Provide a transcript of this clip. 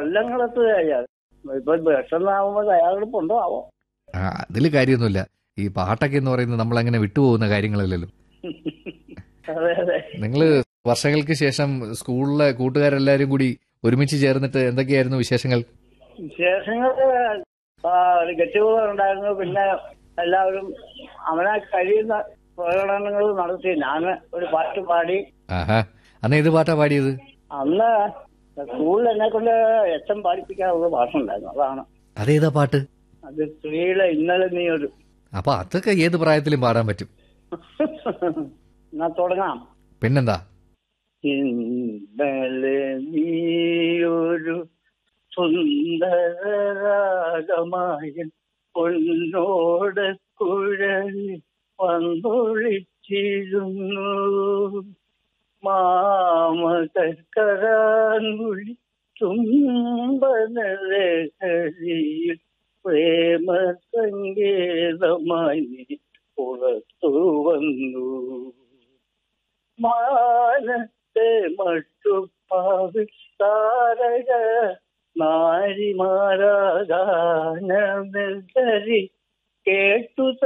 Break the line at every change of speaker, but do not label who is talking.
കൊല്ലങ്ങളെത്തുകയായി ഇപ്പൊ ബസ്സെന്നാവുമ്പോ തയ്യാറെടുപ്പുണ്ടോ ആവോ
ആ അതിൽ കാര്യമൊന്നുമില്ല ഈ പാട്ടൊക്കെ എന്ന് പറയുന്നത് നമ്മൾ അങ്ങനെ വിട്ടുപോകുന്ന കാര്യങ്ങളല്ലല്ലോ
അതെ അതെ
നിങ്ങൾ വർഷങ്ങൾക്ക് ശേഷം സ്കൂളിലെ കൂട്ടുകാരെല്ലാരും കൂടി ഒരുമിച്ച് ചേർന്നിട്ട് എന്തൊക്കെയായിരുന്നു വിശേഷങ്ങൾ
വിശേഷങ്ങള് ആ, ഒരു ഗെറ്റുകൂടെ ഉണ്ടായിരുന്നു പിന്നെ എല്ലാവരും അവനെ കഴിയുന്ന പ്രകടനങ്ങൾ നടത്തി ഞാൻ ഒരു പാട്ട് പാടി
ആഹാ അന്ന് ഏത് പാട്ടാ പാടിയത്
അന്ന് സ്കൂളിൽ എന്നെ കൊണ്ട് എച്ചം പാടിപ്പിക്കാനുള്ള പാട്ടുണ്ടായിരുന്നു അതാണ്
അതേതാ പാട്ട്
അത് സ്ത്രീകളെ ഇന്നലെ നീ ഒരു
അപ്പൊ അതൊക്കെ ഏത് പ്രായത്തിലും പാടാൻ പറ്റും
എന്നാ തുടങ്ങാം
പിന്നെന്താ
ഇന്നലെ നീയൊരു സുന്ദരരാഗമായ പൊന്നോട് കുഴലിൽ വന്നൊളിച്ചിരുന്നു മാമകരാൻകുഴി ചുംബനലഹരിയിൽ പ്രേമ സങ്കേതമായി നീ പുറത്തു വന്നു മാനത്തെ മട്ടുപ്പാവ് താരക നാരിമാരാഗാനമെന്തരി കേട്ടു